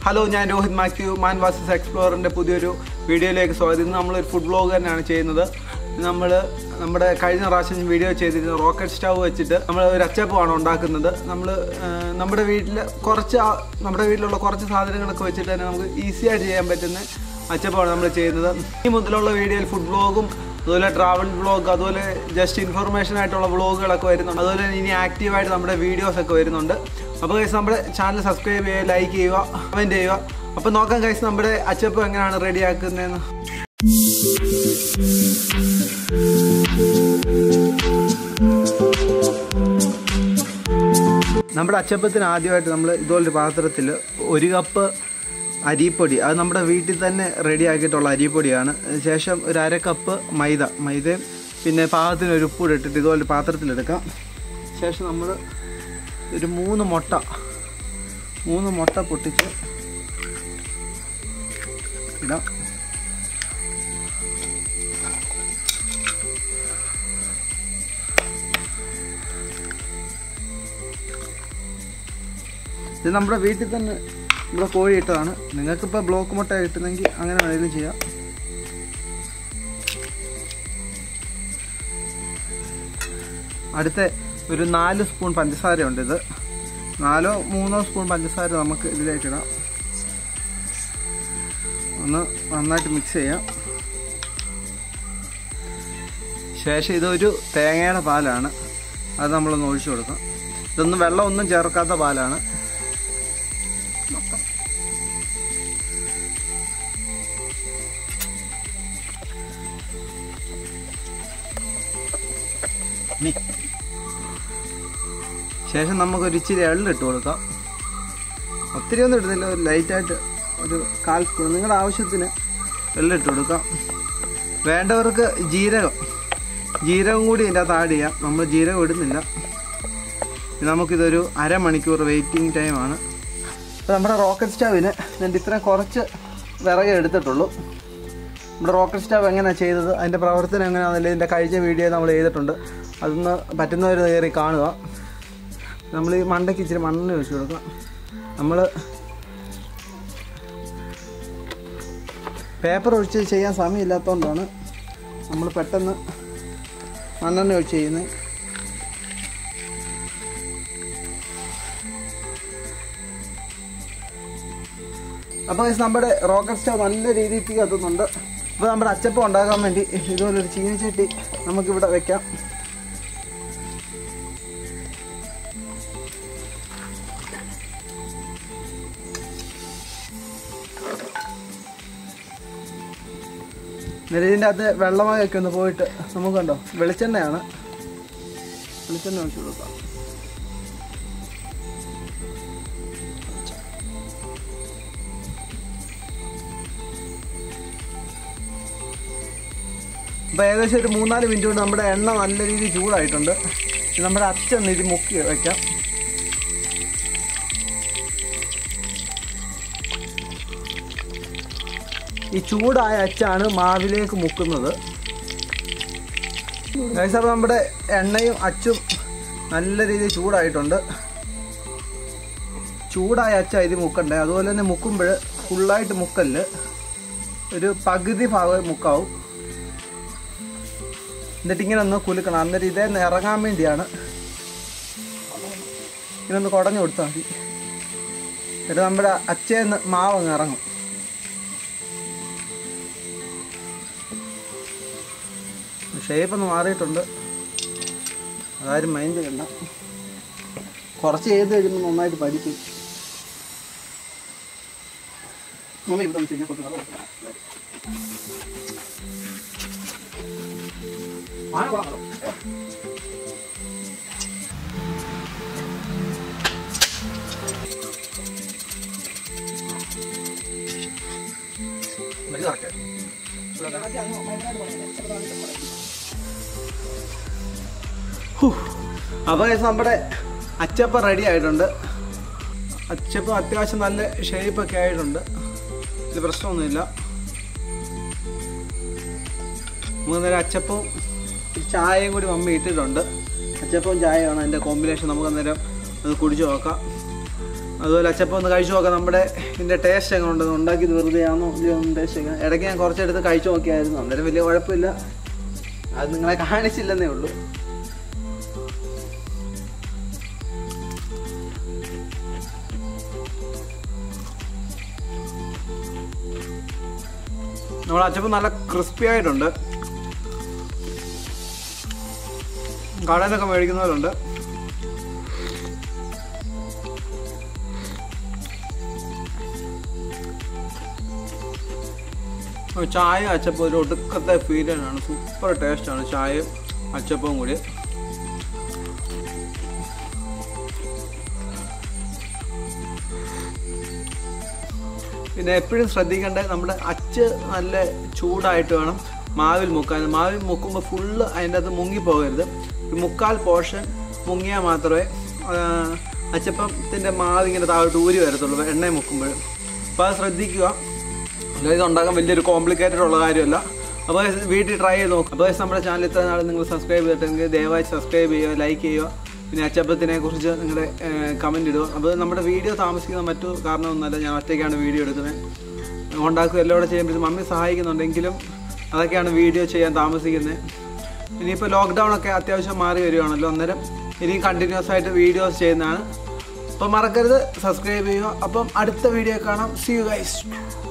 Hello ഞാൻ രോഹിത് മാത്യു മാൻ വാസസ് എക്സ്പ്ലോറിൻ്റെ പുതിയൊരു വീഡിയോയിലേക്ക് സ്വാഗതം ഇന്ന് നമ്മളൊരു ഫുഡ് വ്ലോഗ് തന്നെയാണ് ചെയ്യുന്നത് നമ്മൾ നമ്മുടെ കഴിഞ്ഞ പ്രാവശ്യം വീഡിയോ ചെയ്തിരുന്ന റോക്കറ്റ് സ്റ്റൗ വെച്ചിട്ട് നമ്മൾ ഒരു അച്ചപ്പമാണ് ഉണ്ടാക്കുന്നത് നമ്മൾ നമ്മുടെ വീട്ടിൽ കുറച്ച് ആ- നമ്മുടെ വീട്ടിലുള്ള കുറച്ച് സാധനങ്ങളൊക്കെ വെച്ചിട്ട് തന്നെ നമുക്ക് ഈസി ആയിട്ട് ചെയ്യാൻ പറ്റുന്ന അച്ചപ്പമാണ് നമ്മൾ ചെയ്യുന്നത് ഈ മുതലുള്ള വീഡിയോയിൽ ഫുഡ് വ്ലോഗും അതുപോലെ ട്രാവൽ വ്ളോഗ് അതുപോലെ ജസ്റ്റ് ഇൻഫർമേഷൻ ആയിട്ടുള്ള വ്ളോഗുകളൊക്കെ വരുന്നുണ്ട് അതുപോലെ തന്നെ ഇനി ആക്റ്റീവായിട്ട് നമ്മുടെ വീഡിയോസ് ഒക്കെ വരുന്നുണ്ട് അപ്പോൾ ഗൈസ് നമ്മുടെ ചാനൽ സബ്സ്ക്രൈബ് ചെയ്യുക ലൈക്ക് ചെയ്യുക കമൻറ്റ് ചെയ്യുക അപ്പോൾ നോക്കാം ഗൈസ് നമ്മുടെ അച്ചപ്പം എങ്ങനെയാണ് റെഡി ആക്കുന്നതെന്ന് നമ്മുടെ അച്ചപ്പത്തിന് ആദ്യമായിട്ട് നമ്മൾ ഇതുപോലൊരു പാത്രത്തിൽ ഒരു കപ്പ് അരിപ്പൊടി അത് നമ്മുടെ വീട്ടിൽ തന്നെ റെഡി ആക്കിയിട്ടുള്ള അരിപ്പൊടിയാണ് ശേഷം ഒരു അര കപ്പ് മൈദ മൈദയും പിന്നെ പാകത്തിന് ഒരു ഉപ്പൂടെ ഇട്ടിട്ട് ഇതുപോലെ പാത്രത്തിലെടുക്കാം ശേഷം നമ്മൾ ഒരു മൂന്ന് മുട്ട മൂന്ന് മുട്ട പൊട്ടിച്ച് ഇടാം ഇത് നമ്മുടെ വീട്ടിൽ തന്നെ ഇവിടെ കോഴി ഇട്ടതാണ് നിങ്ങൾക്കിപ്പോൾ ബ്ലോക്ക് മുട്ട കിട്ടുന്നെങ്കിൽ അങ്ങനെ വേണമെങ്കിലും ചെയ്യാം അടുത്ത ഒരു നാല് സ്പൂൺ പഞ്ചസാര ഉണ്ട് ഇത് നാലോ മൂന്നോ സ്പൂൺ പഞ്ചസാര നമുക്ക് ഇതിലേക്ക് ഇടാം ഒന്ന് നന്നായിട്ട് മിക്സ് ചെയ്യാം ശേഷം ഇതൊരു തേങ്ങയുടെ പാലാണ് അത് നമ്മളൊന്ന് ഒഴിച്ചു കൊടുക്കാം ഇതൊന്നും വെള്ളം ഒന്നും ചേർക്കാത്ത പാലാണ് ശേഷം നമുക്കൊരു ഇച്ചിരി എള്ളിട്ട് കൊടുക്കാം ഒത്തിരി ഒന്നും ഇടുന്നില്ല ഒരു ലൈറ്റായിട്ട് ഒരു കാൽ സ്പൂൺ നിങ്ങളുടെ ആവശ്യത്തിന് എള്ളിട്ട് കൊടുക്കാം വേണ്ടവർക്ക് ജീരകം ജീരകം കൂടി ഇതിൻ്റെ അകത്ത് ആഡ് ചെയ്യാം നമ്മൾ ജീരകം ഇടുന്നില്ല ഇനി നമുക്കിതൊരു അരമണിക്കൂർ വെയിറ്റിംഗ് ടൈമാണ് അപ്പോൾ നമ്മുടെ റോക്കറ്റ് സ്റ്റവിന് ഞാൻ ഇത്രയും കുറച്ച് വിറകെ എടുത്തിട്ടുള്ളൂ നമ്മുടെ റോക്കറ്റ് സ്റ്റവ് എങ്ങനെയാണ് ചെയ്തത് അതിൻ്റെ പ്രവർത്തനം എങ്ങനെയാണെന്നില്ല ഇതിൻ്റെ കഴിഞ്ഞ വീഡിയോ നമ്മൾ ചെയ്തിട്ടുണ്ട് അതൊന്ന് പറ്റുന്നവർ കയറി കാണുക നമ്മൾ ഈ മണ്ടയ്ക്ക് ഇച്ചിരി മണ്ണെണ്ണ ഒഴിച്ച് കൊടുക്കുക നമ്മൾ പേപ്പർ ഒഴിച്ച് ചെയ്യാൻ സമയമില്ലാത്തതുകൊണ്ടാണ് നമ്മൾ പെട്ടെന്ന് മണ്ണെണ്ണ ഒഴിച്ച് ചെയ്യുന്നത് അപ്പോൾ guys, നമ്മുടെ റോക്കറ്റ് സ്റ്റവ് നല്ല രീതിയിൽ തീ കത്തുന്നുണ്ട് അപ്പോൾ നമ്മുടെ അച്ചപ്പം ഉണ്ടാക്കാൻ വേണ്ടി ഇതുപോലൊരു ചീനിച്ചട്ടി നമുക്കിവിടെ വെക്കാം എന്നിട്ട് ഇതിൻ്റെ അകത്ത് വെള്ളമൊക്കെ ഒന്ന് പോയിട്ട് നമുക്ക് കണ്ടോ വെളിച്ചെണ്ണയാണ് വെളിച്ചെണ്ണ ഒഴിച്ചു കൊടുക്കാം അപ്പോൾ ഏകദേശം ഒരു മൂന്നാല് മിനിറ്റ് കൊണ്ട് നമ്മുടെ എണ്ണ നല്ല രീതിയിൽ ചൂടായിട്ടുണ്ട് ഇനി നമ്മുടെ അച്ഛൻ ഇത് മുക്കി വയ്ക്കാം ഈ ചൂടായ അച്ചാണ് മാവിലേക്ക് മുക്കുന്നത് ഗൈസ് അപ്പോൾ നമ്മുടെ എണ്ണയും അച്ചും നല്ല രീതിയിൽ ചൂടായിട്ടുണ്ട് ചൂടായ അച്ച ഇത് മുക്കണ്ടേ അതുപോലെ തന്നെ മുക്കുമ്പോൾ ഫുള്ളായിട്ട് മുക്കല്ല് ഒരു പകുതി ഭാഗം മുക്കാവും എന്നിട്ട് ഇങ്ങനെ ഒന്ന് കുലുക്കണം അന്നേരം ഇതേ ഒന്ന് ഇറങ്ങാൻ വേണ്ടിയാണ് ഇങ്ങനെ ഒന്ന് കുടഞ്ഞു കൊടുത്താൽ മതി എന്നിട്ട് നമ്മുടെ അച്ചേന്ന് മാവ് അങ്ങ് ഇറങ്ങും ഷേപ്പ് ഒന്ന് മാറിയിട്ടുണ്ട് അതാരും മൈൻഡ് ചെയ്യണ്ട കുറച്ച് ചെയ്ത് കഴിയുമ്പോൾ നന്നായിട്ട് പഠിക്കും മമ്മി ഇവിടെ ഒന്ന് ചെയ്യാൻ കൊടുത്ത് വെള്ളം കൊടുക്ക്. ആന കൊള്ളാം കേട്ടോ. ഇത് കറക്റ്റ്. അപ്പോൾ guys, നമ്മുടെ അച്ചപ്പം റെഡി ആയിട്ടുണ്ട് അച്ചപ്പം അത്യാവശ്യം നല്ല ഷേപ്പൊക്കെ ആയിട്ടുണ്ട് ഇത് പ്രശ്നമൊന്നുമില്ല നമുക്ക് നേരം അച്ചപ്പവും ഒരു ചായയും കൂടി മമ്മി ഇട്ടിട്ടുണ്ട് അച്ചപ്പവും ചായയാണ് അതിൻ്റെ കോമ്പിനേഷൻ നമുക്ക് അന്നേരം അത് കുടിച്ച് നോക്കാം അതുപോലെ അച്ചപ്പം ഒന്ന് കഴിച്ചു നോക്കാം നമ്മുടെ ഇതിൻ്റെ ടേസ്റ്റ് എങ്ങനെ ഉണ്ടെന്ന് ഉണ്ടാക്കിയത് വെറുതെ ആണോ ഇല്ലയോ ഒന്ന് ടേസ്റ്റ് ഒക്കെ ഇടയ്ക്ക് ഞാൻ കുറച്ചെടുത്ത് കഴിച്ചു നോക്കിയായിരുന്നു അന്നേരം വലിയ കുഴപ്പമില്ല അത് നിങ്ങളെ കാണിച്ചില്ലെന്നേ ഉള്ളൂ നമ്മുടെ അച്ചപ്പം നല്ല ക്രിസ്പി ആയിട്ടുണ്ട് കടയിൽ നിന്നൊക്കെ മേടിക്കുന്നവരുണ്ട് ചായ അച്ചപ്പം ഒരു ഒടുക്കത്തെ ഫീൽ തന്നെയാണ് സൂപ്പർ ടേസ്റ്റാണ് ചായയും അച്ചപ്പവും കൂടി പിന്നെ എപ്പോഴും ശ്രദ്ധിക്കേണ്ടത് നമ്മുടെ അച്ച് നല്ല ചൂടായിട്ട് വേണം മാവിൽ മുക്കാൻ മാവിൽ മുക്കുമ്പോൾ ഫുള്ള് അതിൻ്റെ അകത്ത് മുങ്ങിപ്പോകരുത് ഒരു മുക്കാൽ പോർഷൻ മുങ്ങിയാൽ മാത്രമേ ആ, അച്ചപ്പത്തിൻ്റെ മാവ് ഇങ്ങനെ താഴോട്ട് ഊരി വരത്തുള്ളൂ എണ്ണയിൽ മുക്കുമ്പോൾ അപ്പോൾ അത് ശ്രദ്ധിക്കുക അല്ലാതെ ഇത് ഉണ്ടാക്കാൻ വലിയൊരു കോംപ്ലിക്കേറ്റഡ് ഉള്ള കാര്യമല്ല അപ്പോൾ വീട്ടിൽ ട്രൈ ചെയ്ത് നോക്കും അപ്പോൾ നമ്മുടെ ചാനൽ ഇത്ര നാൾ നിങ്ങൾ സബ്സ്ക്രൈബ് ചെയ്തിട്ടെങ്കിൽ ദയവായി സബ്സ്ക്രൈബ് ചെയ്യുക ലൈക്ക് ചെയ്യുക പിന്നെ അച്ചപ്പത്തിനെ കുറിച്ച് നിങ്ങളുടെ കമൻറ്റ് ഇടുക അപ്പോൾ നമ്മുടെ വീഡിയോ താമസിക്കുന്ന മറ്റു കാരണമൊന്നുമല്ല ഞാൻ ഒറ്റയ്ക്കാണ് വീഡിയോ എടുക്കുന്നത് ഉണ്ടാക്കുക എല്ലാം കൂടെ ചെയ്യുമ്പോൾ മമ്മി സഹായിക്കുന്നുണ്ടെങ്കിലും അതൊക്കെയാണ് വീഡിയോ ചെയ്യാൻ താമസിക്കുന്നത് ഇനിയിപ്പോൾ ലോക്ക്ഡൗൺ ഒക്കെ അത്യാവശ്യം മാറി വരികയാണല്ലോ അന്നേരം ഇനിയും കണ്ടിന്യൂസ് ആയിട്ട് വീഡിയോസ് ചെയ്യുന്നതാണ് അപ്പം മറക്കരുത് സബ്സ്ക്രൈബ് ചെയ്യുക അപ്പം അടുത്ത വീഡിയോ കാണാം സി യു ഗൈസ്